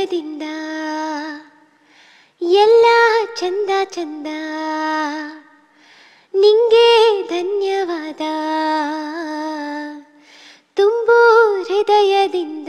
ಹೃದಯದಿಂದ ಎಲ್ಲ ಚಂದ ಚಂದ ನಿಂಗೆ ಧನ್ಯವಾದ ತುಂಬು ಹೃದಯದಿಂದ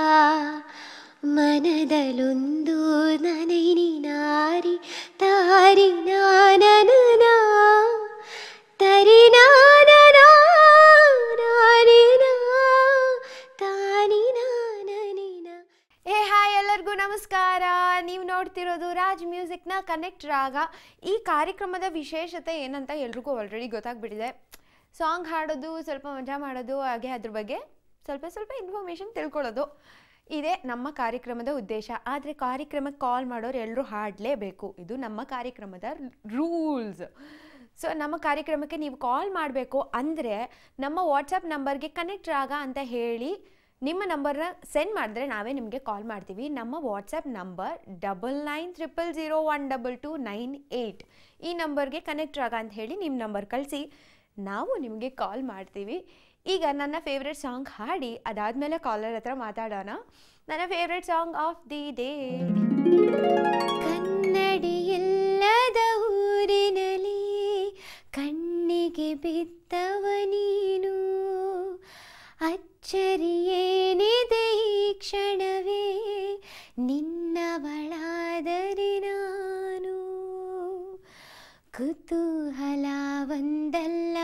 ಮನದಲೊಂದು ನನೈ ನಾರಿ ತಾರಿ ನಾನನ ತರಿ ನಾನನ ನಾನಿನ ತಾನಿ ನಾನನಿನ ಹೇ ಹಾಯ್ ಎಲ್ಲರಿಗೂ ನಮಸ್ಕಾರ ನೀವು ನೋಡ್ತಿರೋದು ರಾಜ್ ಮ್ಯೂಸಿಕ್ನ ಕನೆಕ್ಟ್ ರಾಗ ಈ ಕಾರ್ಯಕ್ರಮದ ವಿಶೇಷತೆ ಏನಂತ ಎಲ್ರಿಗೂ ಆಲ್ರೆಡಿ ಗೊತ್ತಾಗ್ಬಿಟ್ಟಿದೆ ಸಾಂಗ್ ಹಾಡೋದು ಸ್ವಲ್ಪ ಮಜಾ ಮಾಡೋದು ಹಾಗೆ ಅದ್ರ ಬಗ್ಗೆ ಸ್ವಲ್ಪ ಸ್ವಲ್ಪ ಇನ್ಫಾರ್ಮೇಷನ್ ತಿಳ್ಕೊಳ್ಳೋದು ಇದೇ ನಮ್ಮ ಕಾರ್ಯಕ್ರಮದ ಉದ್ದೇಶ ಆದರೆ ಕಾರ್ಯಕ್ರಮಕ್ಕೆ ಕಾಲ್ ಮಾಡೋರು ಎಲ್ಲರೂ ಹಾಡಲೇಬೇಕು ಇದು ನಮ್ಮ ಕಾರ್ಯಕ್ರಮದ ರೂಲ್ಸ್ ಸೊ ನಮ್ಮ ಕಾರ್ಯಕ್ರಮಕ್ಕೆ ನೀವು ಕಾಲ್ ಮಾಡಬೇಕು ಅಂದರೆ ನಮ್ಮ ವಾಟ್ಸಪ್ ನಂಬರ್ಗೆ ಕನೆಕ್ಟ್ ರಾಗ ಅಂತ ಹೇಳಿ ನಿಮ್ಮ ನಂಬರ್ನ ಸೆಂಡ್ ಮಾಡಿದ್ರೆ ನಾವೇ ನಿಮಗೆ ಕಾಲ್ ಮಾಡ್ತೀವಿ ನಮ್ಮ WhatsApp number double nine triple zero one double two nine eight ಈ ನಂಬರ್ಗೆ ಕನೆಕ್ಟ್ ಆಗ ಅಂತ ಹೇಳಿ ನಿಮ್ಮ ನಂಬರ್ ಕಳಿಸಿ ನಾವು ನಿಮಗೆ ಕಾಲ್ ಮಾಡ್ತೀವಿ ಈಗ ನನ್ನ ಫೇವ್ರೆಟ್ ಸಾಂಗ್ ಹಾಡಿ ಅದಾದಮೇಲೆ ಕಾಲರ್ ಹತ್ರ ಮಾತಾಡೋಣ ನನ್ನ favourite song of the day ಕನ್ನಡಿಯಿಲ್ಲದ ಊರಿನಲ್ಲಿ ಕಣ್ಣಿಗೆ ಬಿದ್ದವ ನೀನು ಅಚ್ಚರಿಯೇನಿದೆ ಈ ಕ್ಷಣವೇ ನಿನ್ನವಳಾದರೆ ನಾನು ಕುತೂಹಲ ಒಂದಲ್ಲ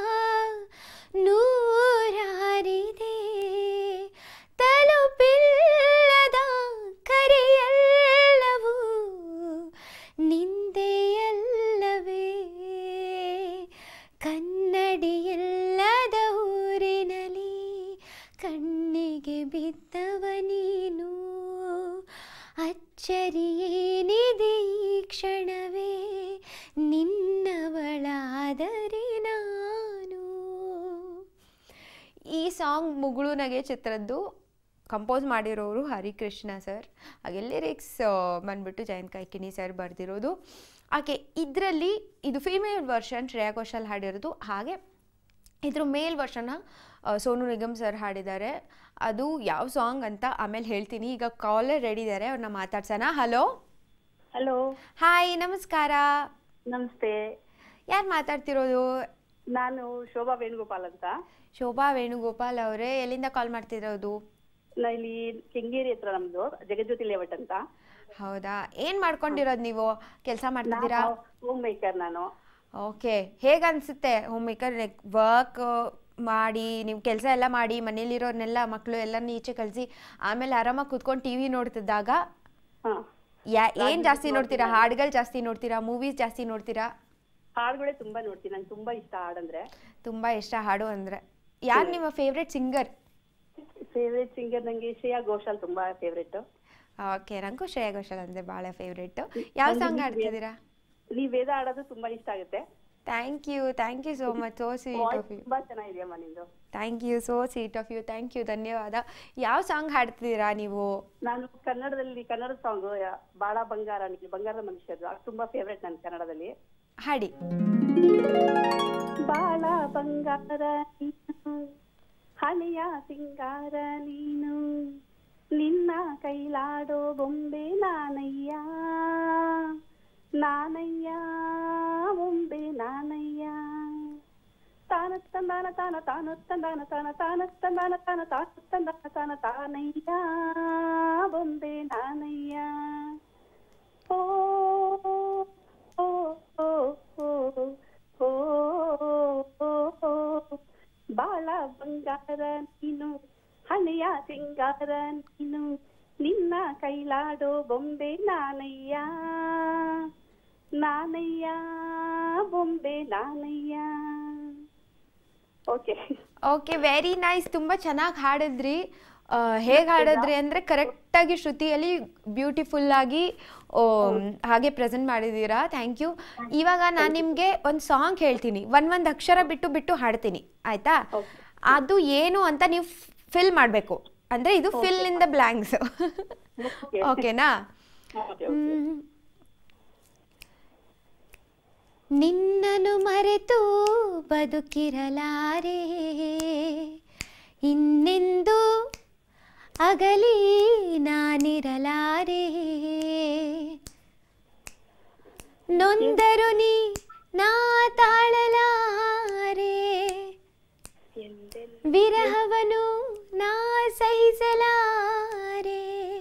ನೂರಾರಿದೆ ತಲುಪಿಲ್ಲದ ಕರೆಯಲ್ಲವೂ ನಿಂದೆಯಲ್ಲವೇ ಕನ್ನಡಿಯಿಲ್ಲದ ಊರಿನಲ್ಲಿ ಕಣ್ಣಿಗೆ ಬಿದ್ದವ ನೀನು ಅಚ್ಚರಿಯೇನಿದೆ ಈ ಕ್ಷಣವೇ ನಿನ್ನವಳಾದರೆ ನಾನು ಈ ಸಾಂಗ್ ಮುಗುಳು ನಗೆ ಚಿತ್ರದ್ದು ಕಂಪೋಸ್ ಮಾಡಿರೋರು ಹರಿಕೃಷ್ಣ ಸರ್ ಹಾಗೆ ಲಿರಿಕ್ಸ್ ಬಂದ್ಬಿಟ್ಟು ಜಯಂತ್ ಕೈಕಿಣಿ ಸರ್ ಬರೆದಿರೋದು ಹಾಗೆ ಇದರಲ್ಲಿ ಇದು ಫೀಮೇಲ್ ವರ್ಷನ್ ಶ್ರೇಯಾ ಘೋಷಾಲ್ ಹಾಡಿರೋದು ಹಾಗೆ ಇದ್ರ ಮೇಲ್ ವರ್ಷನ ಸೋನು ನಿಗಮ್ ಸರ್ ಹಾಡಿದ್ದಾರೆ ಅದು ಯಾವ ಸಾಂಗ್ ಅಂತ ಆಮೇಲೆ ಹೇಳ್ತೀನಿ ಈಗ ಕಾಲರ್ ರೆಡಿ ಇದ್ದಾರೆ ಅವ್ರನ್ನ ಮಾತಾಡ್ಸೋಣ ಹಲೋ ಹಲೋ ಹಾಯ್ ನಮಸ್ಕಾರ ನಮಸ್ತೆ ಯಾರು ಮಾತಾಡ್ತಿರೋದು ನಾನು ಶೋಭಾ ವೇಣುಗೋಪಾಲ್ ಅಂತ ಶೋಭಾ ವೇಣುಗೋಪಾಲ್ ಅವರೇ ಎಲ್ಲಿಂದ ಕಾಲ್ ಮಾಡ್ತಿರೋದು ನಾ ಇಲ್ಲಿ ಕೆಂಗೇರಿ ಹತ್ರ ನಮ್ದು ಜಗಜ್ಯೋತಿ ಲೇಔಟ್ ಅಂತ ಹೌದಾ ಏನ್ ಮಾಡ್ಕೊಂಡಿರೋದು ನೀವು ಕೆಲಸ ಮಾಡ್ತಿದ್ದೀರಾ ಹೋಮ್ ಮೇಕರ್ ನಾನು ಓಕೆ ಹೇಗೆ ಅನ್ಸುತ್ತೆ ಹೋಮ್ ಮೇಕರ್ ಲೈಕ್ ವರ್ಕ್ ಮಾಡಿ ನೀವು ಕೆಲಸ ಎಲ್ಲ ಮಾಡಿ ಮನೇಲಿರೋರ್ನೆಲ್ಲ ಮಕ್ಕಳು ಎಲ್ಲ ಈಚೆ ಕಳಿಸಿ ಆಮೇಲೆ ಆರಾಮಾಗಿ ಕುತ್ಕೊಂಡು ಟಿ ವಿ ನೋಡ್ತಿದ್ದಾಗ ಹಾ ಯಾ ಏನು ಜಾಸ್ತಿ ನೋಡ್ತೀರಾ ಹಾಡುಗಳು ಜಾಸ್ತಿ ನೋಡ್ತೀರಾ ಮೂವೀಸ್ ಜಾಸ್ತಿ ನೋಡ್ತೀರಾ ಹಾಡುಗಳೇ ತುಂಬಾ ನೋಡ್ತೀನಿ ನಂಗೆ ತುಂಬಾ ಇಷ್ಟ ಹಾಡಂದ್ರೆ ತುಂಬ ಇಷ್ಟ ಹಾಡು ಅಂದರೆ ಯಾರು ನಿಮ್ಮ ಫೇವ್ರೆಟ್ ಸಿಂಗರ್ ಫೇವ್ರೇಟ್ ಸಿಂಗರ್ ನಂಗೆ ಶ್ರೇಯಾ ಘೋಷಾಲ್ ತುಂಬಾ ಫೇವ್ರೇಟ್ ಓಕೆ ನನಗೂ ಶ್ರೇಯಾ ಘೋಷಾಲ್ ಅಂದರೆ ಭಾಳ ಫೇವ್ರೇಟು ಯಾವ ಸಾಂಗ್ ಹಾಡ್ತಿದ್ದೀರಾ ನೀವ್ ವೇದ ಹಾಡೋದು ತುಂಬಾ ಇಷ್ಟ ಆಗುತ್ತೆ thank you thank you so much so sweet voice of you ತುಂಬಾ ಚೆನ್ನಾಗಿದೆಯಮ್ಮ ನಿಂದು thank you so sweet of you thank you ಧನ್ಯವಾದ ಯಾವ ಸಾಂಗ್ ಹಾಡ್ತಿದ್ದೀರಾ ನೀವು ನಾನು ಕನ್ನಡದಲ್ಲಿ ಕನ್ನಡ ಸಾಂಗ್ ಬಾಳ ಬಂಗಾರ ನೀನು ಬಂಗಾರದ ಮನುಷ್ಯರು ಅದು ತುಂಬಾ ಫೇವ್ರೇಟ್ ನನ್ ಕನ್ನಡದಲ್ಲಿ ಹಾಡಿ ಬಾಳ ಬಂಗಾರ ನೀನು ಹಳೆಯ ಸಿಂಗಾರ ನೀನು ನಿನ್ನ ಕೈಲಾಡೋ ಬೊಂಬೆ ನಾನಯ್ಯ ನಾನಯ್ಯ ಬೊಂಬೆ ನಾನಯ್ಯ ತಾನತ್ತಂದಾನ ತಾನ ತಾನತ್ತಂದಾನ ತಾನ ತಾನತ್ತಂದಾನ ತಾನ ತಾನತ್ತಂದಾನ ತಾನ ತಾನಯ್ಯ ಬೊಂಬೆ ನಾನಯ್ಯ ಓ ಓ ಓ ಓ ಓ ಓ ಬಾಳ ಬಂಗಾರ ನೀನು ಹಣೆಯ ಸಿಂಗಾರ ನೀನು ನಿನ್ನ ಕೈಲಾಡೋ ಬೊಂಬೆ ನಾನಯ್ಯ ನಾನಯ್ಯ ಬೊಂಬೆ ನಾನಯ್ಯ ಓಕೆ ಓಕೆ ವೆರಿ ನೈಸ್ ತುಂಬ ಚೆನ್ನಾಗಿ ಹಾಡಿದ್ರಿ ಹೇಗೆ ಹಾಡಿದ್ರಿ ಅಂದರೆ ಕರೆಕ್ಟಾಗಿ ಶ್ರುತಿಯಲ್ಲಿ ಬ್ಯೂಟಿಫುಲ್ ಆಗಿ ಆಮ್, ಹಾಗೆ ಪ್ರೆಸೆಂಟ್ ಮಾಡಿದ್ದೀರಾ ಥ್ಯಾಂಕ್ ಯು ಇವಾಗ ನಾನು ನಿಮಗೆ ಒಂದು ಸಾಂಗ್ ಹೇಳ್ತೀನಿ ಒಂದು ಒಂದು ಅಕ್ಷರ ಬಿಟ್ಟು ಬಿಟ್ಟು ಹಾಡ್ತೀನಿ ಆಯಿತಾ ಅದು ಏನು ಅಂತ ನೀವು ಫಿಲ್ ಮಾಡಬೇಕು ಅಂದರೆ ಇದು fill in the blanks Okay. ಓಕೆನಾ ಓಕೆ ಹ್ಮ್. ನಿನ್ನನು ಮರೆತು ಬದುಕಿರಲಾರೆ ಇನ್ನೆಂದು ಅಗಲಿ ನಾನಿರಲಾರೆ ನೊಂದರು ನೀ ನಾ ತಾಳಲಾರೆ ಎಂದೆಂದು ವಿರಹವನು ನಾ ಸಹಿಸಲಾರೆ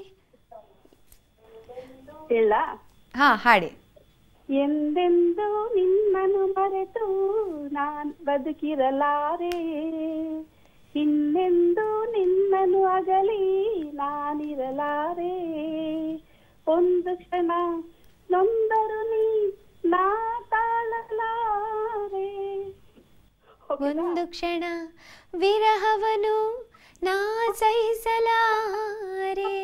ಹೇಳ ಹಾ ಹಾಡಿ ಎಂದೆಂದು ನಿನ್ನನ್ನು ಮರೆತು ನಾನ್ ಬದುಕಿರಲಾರೆ ಇನ್ನೆಂದು ನಿನ್ನನ್ನು ಅಗಲಿ ನಾನಿರಲಾರೆ ಒಂದು ಕ್ಷಣ ನೊಂದರು ನೀ ನಾ ತಾಳಲಾರೆ ಒಂದು ಕ್ಷಣ ವಿರಹವನು ನಾ ಸಹಿಸಲಾರೆ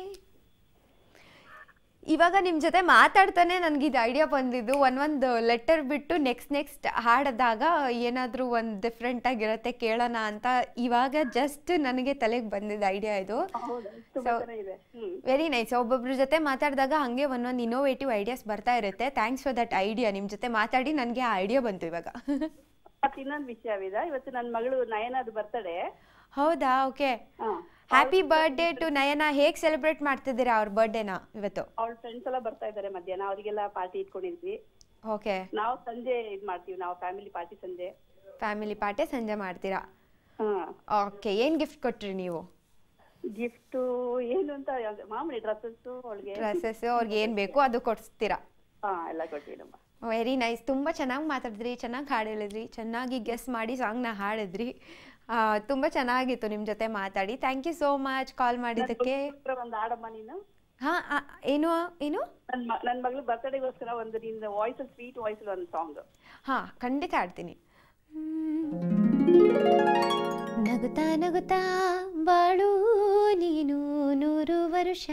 ಇವಾಗ ನಿಮ್ಮ ಜೊತೆ ಮಾತಾಡ್ತಾನೆ ನನಗೆ ಇದು ಐಡಿಯಾ ಬಂದಿದ್ದು ಒಂದೊಂದು ಲೆಟರ್ ಬಿಟ್ಟು ನೆಕ್ಸ್ಟ್ ನೆಕ್ಸ್ಟ್ ಹಾಡಿದಾಗ ಏನಾದರೂ ಒಂದು ಡಿಫ್ರೆಂಟ್ ಆಗಿರುತ್ತೆ ಕೇಳೋಣ ಅಂತ ಇವಾಗ ಜಸ್ಟ್ ನನಗೆ ತಲೆಗೆ ಬಂದಿದ್ದ ಐಡಿಯಾ ಇದು ಹೌದು ತುಂಬಾ So- ಚೆನ್ನಾಗಿದೆ ಹ್ಮ್ ವೆರಿ ನೈಸ್ ಒಬ್ಬೊಬ್ರ ಜೊತೆ ಮಾತಾಡಿದಾಗ ಹಾಗೆ ಒಂದೊಂದು ಇನೋವೇಟಿವ್ ಐಡಿಯಾಸ್ ಬರ್ತಾ ಇರುತ್ತೆ ಥ್ಯಾಂಕ್ಸ್ ಫಾರ್ ದಟ್ ಐಡಿಯಾ ನಿಮ್ಮ ಜೊತೆ ಮಾತಾಡಿ ನನಗೆ ಆ ಐಡಿಯಾ ಬಂತು ಇವಾಗ ಮತ್ತೆ ಇನ್ನೊಂದು ವಿಷಯವಿದೆ ಇವತ್ತು ನನ್ನ ಮಗಳು ನಯನದು ಬರ್ತಡೆ ಹೌದಾ okay happy birthday to Nayana ಹೇಗೆ ಸೆಲೆಬ್ರೇಟ್ ಮಾಡ್ತಿದ್ದೀರಾ ಅವ್ರ ಬರ್ಡೇನ ಇವತ್ತು ಅವಳ ಫ್ರೆಂಡ್ಸ್ ಎಲ್ಲ ಬರ್ತಾ ಇದ್ದಾರೆ ಮಧ್ಯಾಹ್ನ ಅವರಿಗೆಲ್ಲ ಪಾರ್ಟಿ ಇಟ್ಕೊಂಡಿದ್ವಿ ಓಕೆ ನಾವು ಸಂಜೆ ಇದ್ ಮಾಡ್ತೀವಿ ನಾವು ಫ್ಯಾಮಿಲಿ ಪಾರ್ಟಿ ಸಂಜೆ ಫ್ಯಾಮಿಲಿ ಪಾರ್ಟಿ ಸಂಜೆ ಮಾಡ್ತೀರಾ ಹಾ ಓಕೆ ಏನು ಗಿಫ್ಟ್ ಕೊಟ್ರಿ ನೀವು ಗಿಫ್ಟ್ ಏನು ಅಂತ ಯಾವ್ದು- ಮಾಮೂಲಿ ಡ್ರೆಸ್ಸಸ್ ಅವಳಿಗೆ ಡ್ರೆಸ್ಸಸ್ ಅವ್ರಿಗೆ ಏನು ಬೇಕು ಅದು ಕೊಡಿಸ್ತೀರಾ ಹಾ ಎಲ್ಲ ಕೊಟ್ವಿ ನಮ್ಮ ವೆರಿ ನೈಸ್ ತುಂಬ ಚೆನ್ನಾಗಿ ಮಾತಾಡಿದ್ರಿ ಚೆನ್ನಾಗಿ ಹಾಡು ಹೇಳಿದ್ರಿ ಚೆನ್ನಾಗಿ ಗೆಸ್ ಮಾಡಿ ಸಾಂಗ್ನ ಹಾಡಿದ್ರಿ ಆ, ತುಂಬ ಚೆನ್ನಾಗಿತ್ತು ನಿಮ್ಮ ಜೊತೆ ಮಾತಾಡಿ thank you so much call ಮಾಡಿದ್ದಕ್ಕೆ ಒಂದು ಆಡಮ್ಮ ನೀನು ಹಾಂ ಏನು ಏನು ನನ್ ಮ- ನನ್ ಮಗಳು ಬರ್ತಡೆಗೋಸ್ಕರ ಒಂದು ನಿನ್ನ ವಾಯ್ಸ್ ಸ್ವೀಟ್ ವಾಯ್ಸ್ ಒಂದು ಸಾಂಗ್ ಹಾಂ ಖಂಡಿತ ಆಡ್ತೀನಿ ನಗುತ್ತಾ ನಗುತ್ತಾ ಬಾಳು ನೀನು ನೂರು ವರುಷ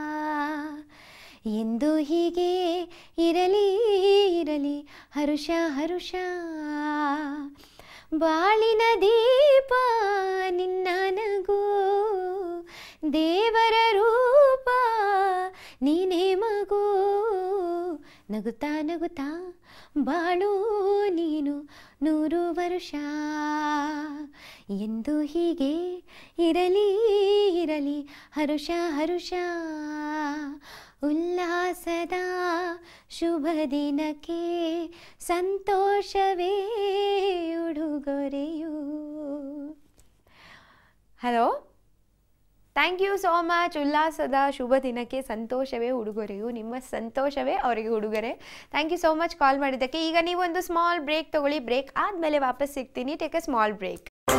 ಎಂದು ಹೀಗೆ ಇರಲಿ ಇರಲಿ ಹರುಷ ಹರುಷ ಬಾಳಿನ ದೀಪ ನಿನ್ನ ನಗು ದೇವರ ರೂಪ ನೀನೇ ಮಗು ನಗುತ್ತಾ ನಗುತ್ತಾ ಬಾಳು ನೀನು ನೂರು ವರುಷ ಎಂದು ಹೀಗೆ ಇರಲಿ ಇರಲಿ ಹರುಷ ಹರುಷ ಉಲ್ಲಾಸದ ಶುಭ ದಿನಕ್ಕೆ ಸಂತೋಷವೇ ಉಡುಗೊರೆಯು hello thank you so much ಉಲ್ಲಾಸದ ಶುಭ ದಿನಕ್ಕೆ ಸಂತೋಷವೇ ಉಡುಗೊರೆಯು ನಿಮ್ಮ ಸಂತೋಷವೇ ಅವರಿಗೆ ಉಡುಗೊರೆ thank you so much call ಮಾಡಿದ್ದಕ್ಕೆ ಈಗ ನೀವೊಂದು ಸ್ಮಾಲ್ ಬ್ರೇಕ್ ತಗೊಳ್ಳಿ ಬ್ರೇಕ್ ಆದಮೇಲೆ ವಾಪಸ್ ಸಿಗ್ತೀನಿ ಟೇಕ್ ಅ ಸ್ಮಾಲ್ ಬ್ರೇಕ್